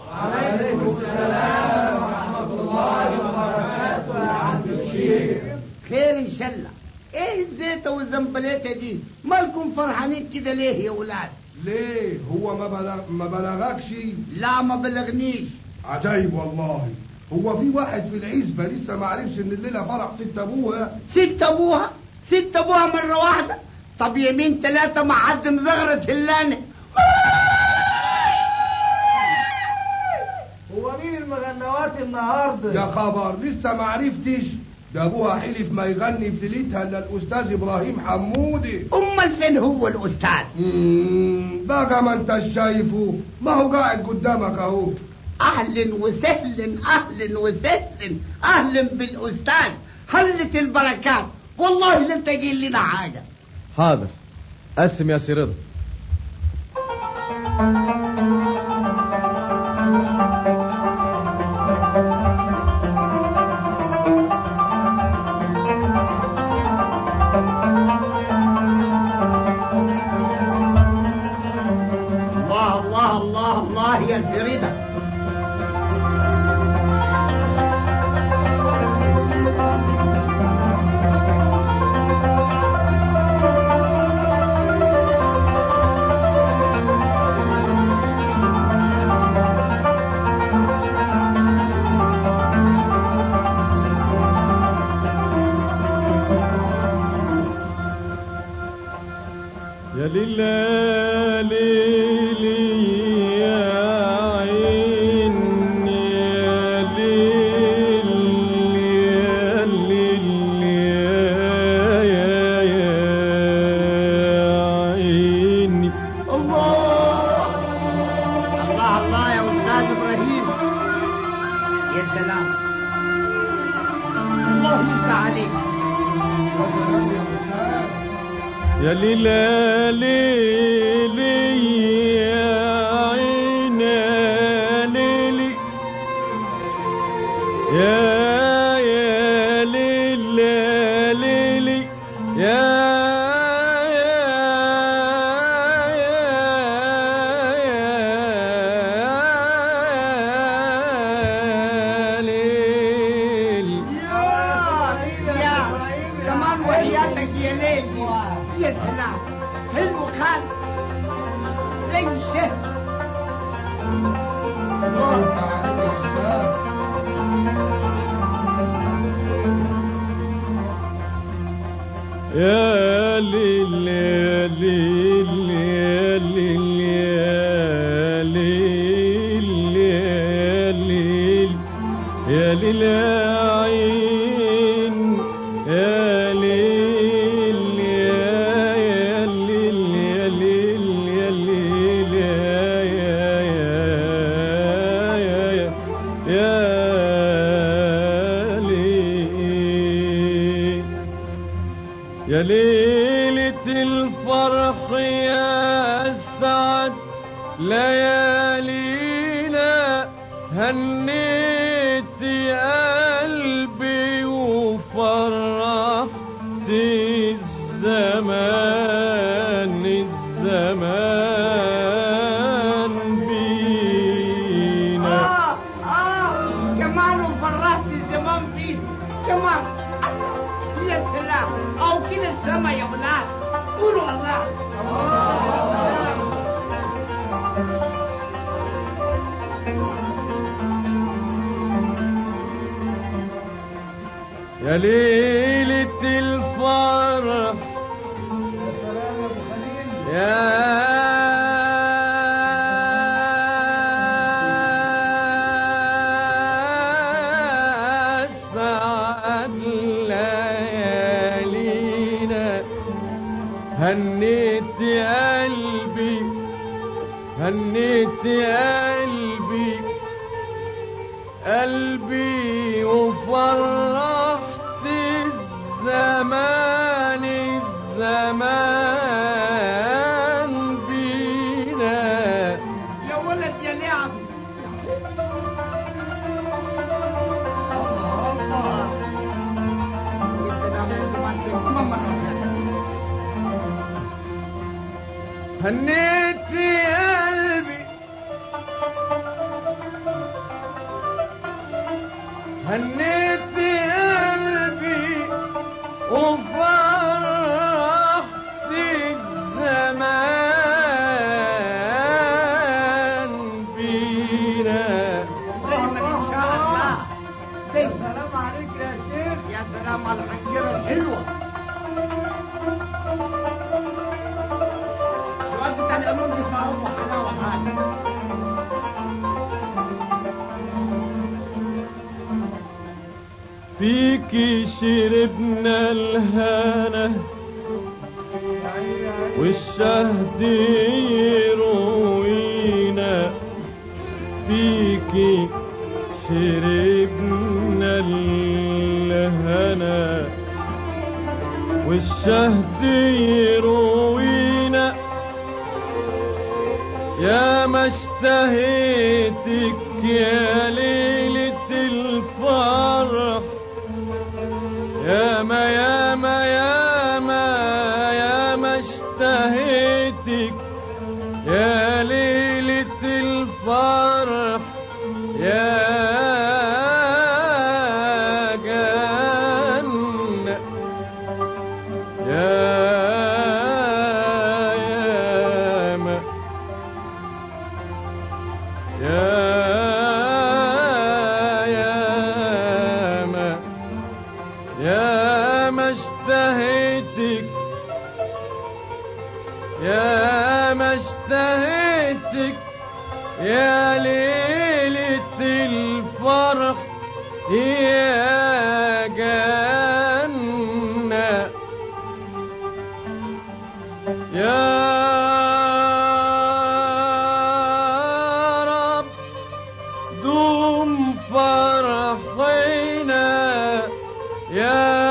عليكم السلام ورحمة الله وبركاته يا عم الشيخ خير ان شاء الله ايه الزيتة والزنبليتة دي مالكم فرحانين كده ليه يا ولاد ليه هو ما بلغ ما بلغكش لا ما بلغنيش عجايب والله هو في واحد في العزبة لسه ما عرفش ان الليلة فرح ست ابوها ست ابوها ست ابوها مرة واحدة طب يمين ثلاثة مع حد مزغرة هلانة هو مين المغنوات النهارده يا خبر لسه ما عرفتش ده ابوها حلف ما يغني في ليلتها الا الاستاذ ابراهيم حمودي امال فين هو الاستاذ مم، بقى ما انت شايفه ما هو قاعد قدامك اهو اهلا وسهلا اهلا وسهلا اهلا بالاستاذ هلت البركات والله لن تجي لنا حاجه حاضر قسم يا سي رضا الله الله الله الله يا سريدة يا ليلى ليلي يا عين يا ليل يا ليل يا يا يا عيني الله الله الله يا استاذ ابراهيم يا سلام الله يفتح عليك يا ليلى ليلي يا عين يا ليلي يا يا ليلى ليلي يا يا ليل يا كمان وحياتك يا ليل دي يا سلام حلو خال زي الشهر يا ليل يا ليل يا ليل يا ليل يا ليل يا ليل يا عين يا ليل يا يا ليل يا ليل يا ليل يا يا يا يا يا ليل يا ليلة الفرح يا أسعد ليالينا هنيت قلبي وفرحت الزمان الزمان بينا آه آه كمان وفرحت الزمان فيه كمان يا سلام أو كده السما يا ولاد قولوا الله يا ليلة الفرح يا سعد ليالينا هنيت قلبي هنيت قلبي قلبي وفرحت الزمان الزمان بينا يا ولد يا لعب هنيت قلبي هنيت قلبي وفرحت الزمان بينا دايما ان شاء الله دايما السلام عليك يا شيخ يا سلام على الحنجره الحلوه الواد بتاع الامام دي فاهم حلاوه حاجه فيكي شربنا الهنا والشهد يروينا فيكي شربنا الهنا والشهد يروينا يا ما اشتهيتك يا ليلة الفرح يا ما يا ما يا ما يا ما اشتهيتك يا ليلة الفرح يا جنة يا يا ما يا يا ما يا ما اشتهيتك يا ما اشتهيتك يا ليلة الفرح يا جنة يا رب دوم فرحينا يا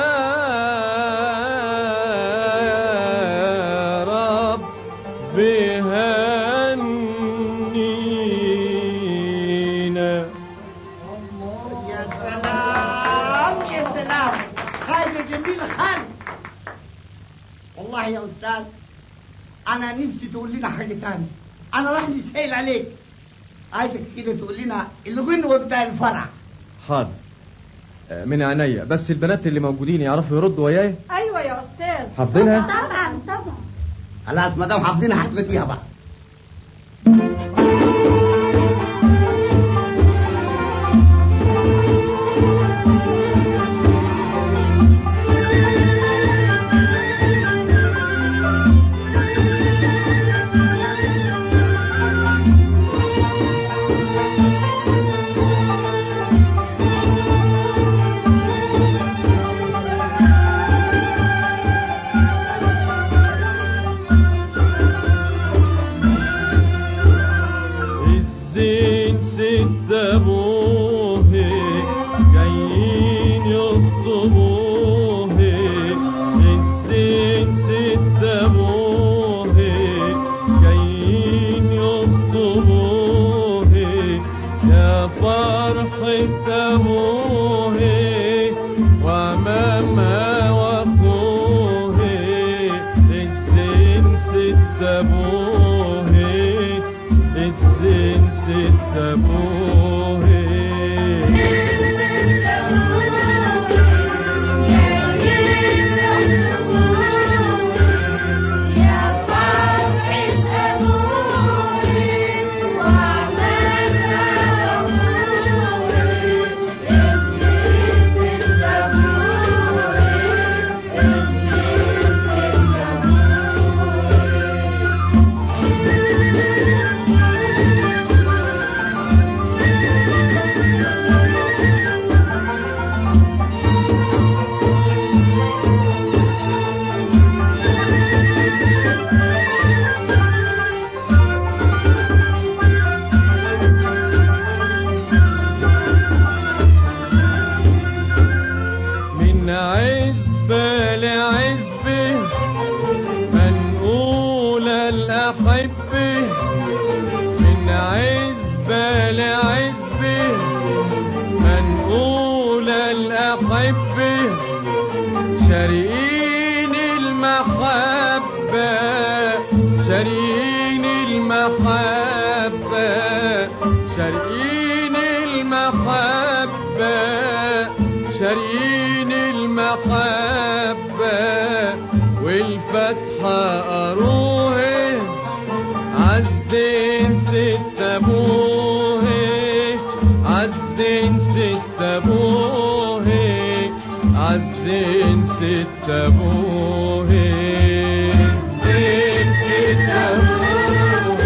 رب بهنينا يا سلام يا سلام خالد جميل خالد والله يا استاذ انا نفسي تقول لنا حاجه تانية انا راح لي سائل عليك عايزك كده تقول لنا الغنوه بتاع الفرح حاضر آه، من عينيا بس البنات اللي موجودين يعرفوا يردوا وياي ايوه يا استاذ حافظينها طبعا طبعا خلاص ما دام حافظينها هتغديها بقى الزين ست ابوه جايين يخطبوه الزين ست ابوه جايين يخطبوه يا فرحة ابوه وماما واخوه الزين ست ابوه الزين ست ابوه من عزبة لعزبة منقول الأحبة من عزبة لعزبة منقول الأحبة شارين المحبة شارين المحبة شارين المحبة شاريين المحبة والفتحة أروه عزين ست أبوه عزين ست أبوه عزين ست أبوه زين ست أبوه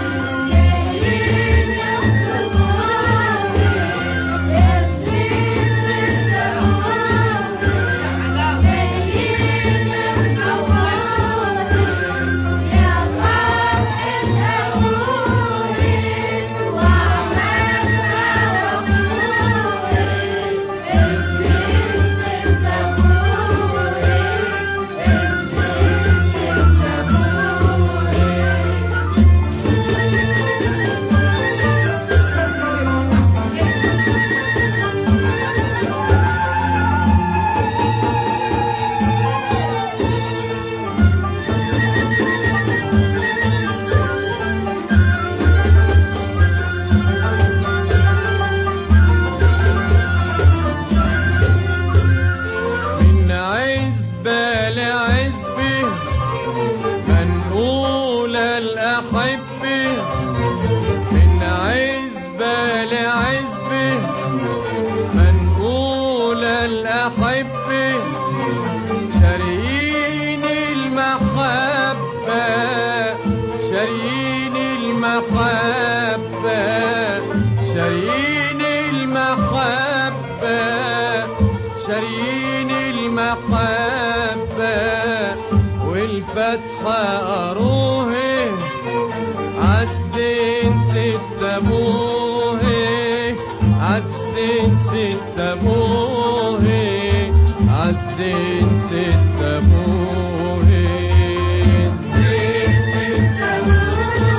من عزبة لعزبة منقول الأحبة من عزبة لعزبة منقول الأحبة شاريين المحبة شاريين المحبة شاريين المحبة شاريين المحبة والفتحة أروه عزين ست أبوه عزين ست أبوه عزين ست أبوه زين ست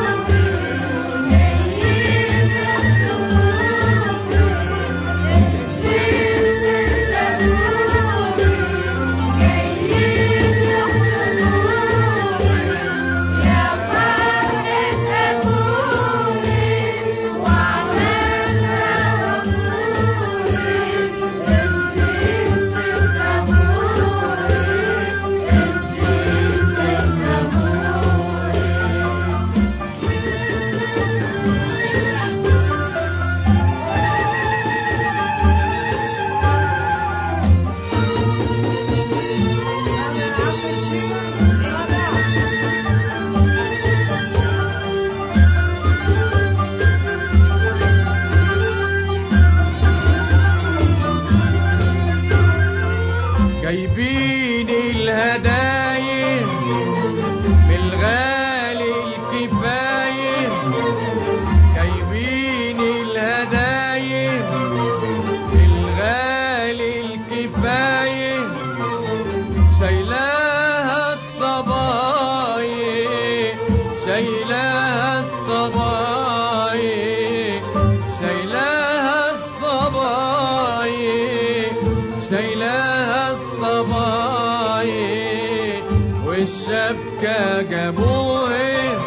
جايبين الهدايا من الغالي الكفاية جايبين الهدايا من الغالي الكفاية شايلاها الصبايا شايلاها الصبايا شايلاها الصبايا شايلاها الصبايا والشبكة جابوه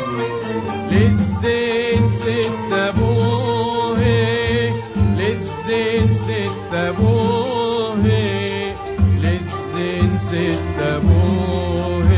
للزين ست أبوه للزين ست أبوه للزين ست أبوه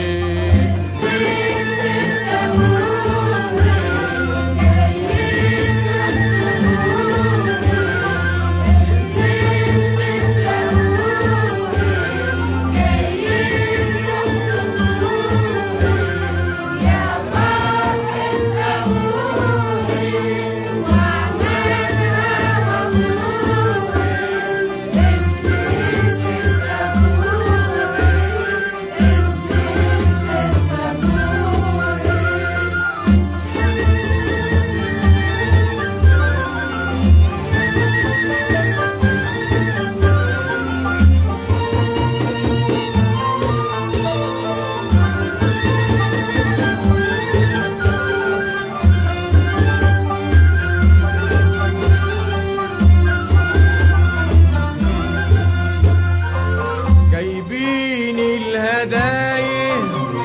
جايبين الهدايا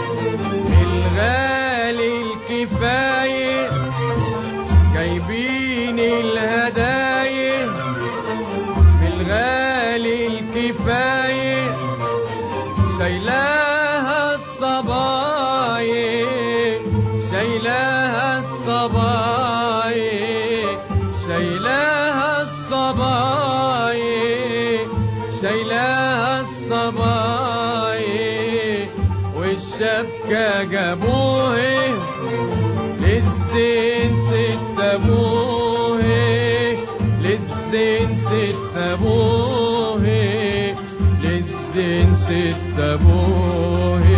الغالي الكفاية جايبين الهدايا بالغالي الكفاية شايلاها الصبايا شايلاها الصبايا شايلاها الصبايا شايلاها الصبايا والشبكة جابوها للزين ست ابوه للزين ست ابوه للزين ست ابوه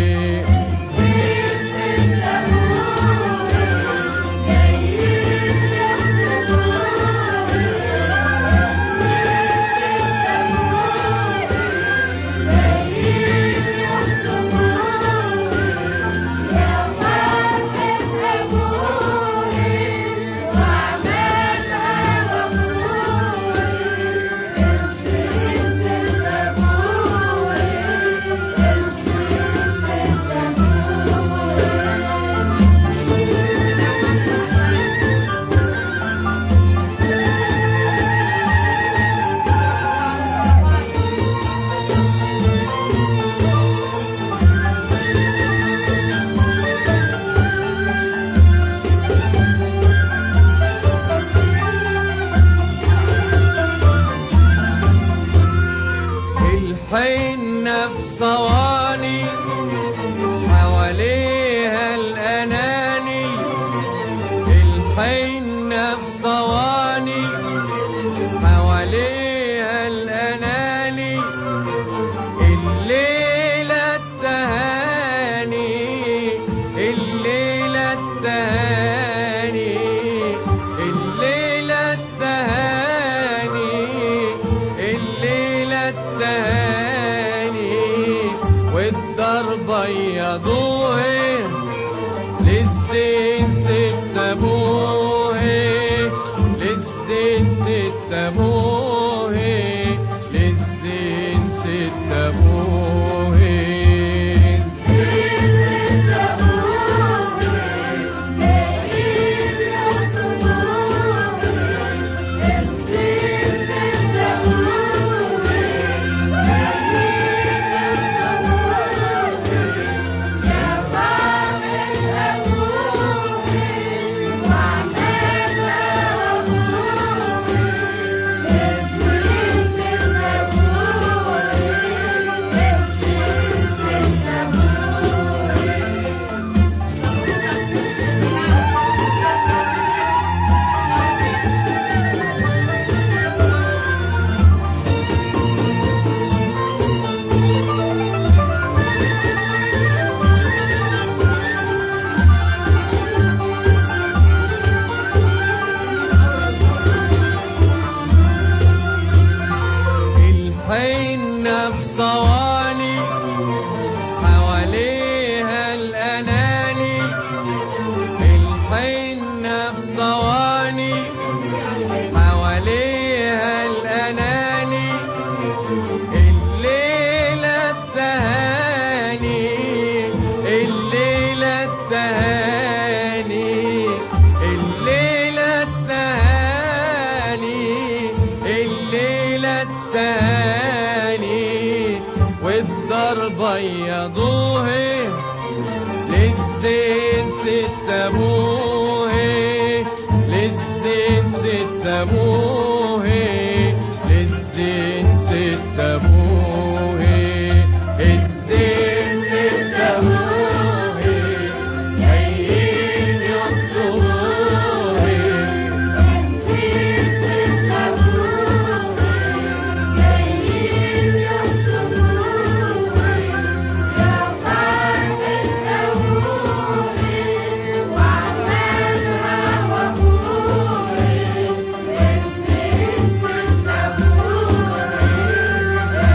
الحنة في صواني حواليها الأناني الحنة في صواني حواليها الأناني الليلة التهاني الليلة التهاني الليلة التهاني الليلة التهاني والضربة يضوه للزين ست ابوه للزين ست ابوه للزين ست ابوه الحنة في صواني حواليها الأناني الحنة في صواني حواليها الأناني الليلة التهاني الليلة التهاني الليلة التهاني الليلة التهاني والضربة يضوه للزين ست ابوه للزين ست ابوه للزين ست ابوه الزين ست ابوه جايين يطلبوه وعمالها وفوق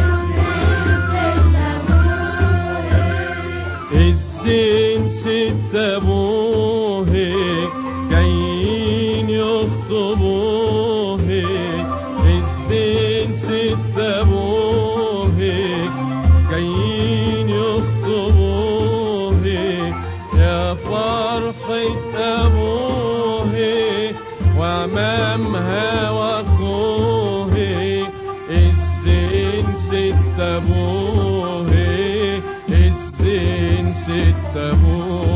ست ابوه الزين ست ابوه